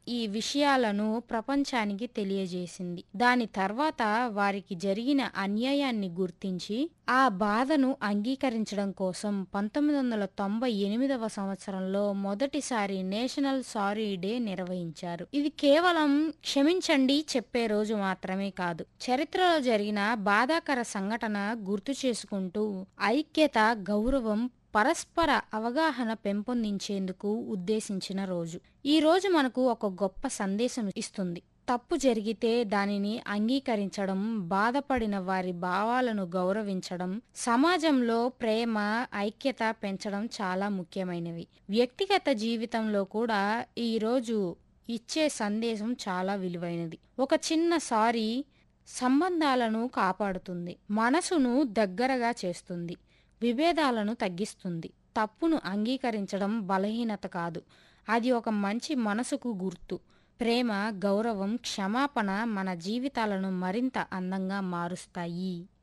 ఈ విషయాలను ప్రపంచానికి తెలియజేసింది దాని తర్వాత వారికి జరిగిన అన్యాయాన్ని గుర్తించి ఆ బాధను అంగీకరించడం కోసం పంతొమ్మిది వందల తొంభై ఎనిమిదవ సంవత్సరంలో మొదటిసారి నేషనల్ సారీ డే నిర్వహించారు ఇది కేవలం క్షమించండి చెప్పే రోజు మాత్రమే కాదు చరిత్రలో జరిగిన బాధాకర సంఘటన గుర్తు చేసుకుంటూ ఐక్యత గౌరవం పరస్పర అవగాహన పెంపొందించేందుకు ఉద్దేశించిన రోజు ఈ రోజు మనకు ఒక గొప్ప సందేశం ఇస్తుంది తప్పు జరిగితే దానిని అంగీకరించడం బాధపడిన వారి భావాలను గౌరవించడం సమాజంలో ప్రేమ ఐక్యత పెంచడం చాలా ముఖ్యమైనవి వ్యక్తిగత జీవితంలో కూడా ఈ రోజు ఇచ్చే సందేశం చాలా విలువైనది ఒక చిన్న సారీ సంబంధాలను కాపాడుతుంది మనసును దగ్గరగా చేస్తుంది విభేదాలను తగ్గిస్తుంది తప్పును అంగీకరించడం బలహీనత కాదు అది ఒక మంచి మనసుకు గుర్తు ప్రేమ గౌరవం క్షమాపణ మన జీవితాలను మరింత అందంగా మారుస్తాయి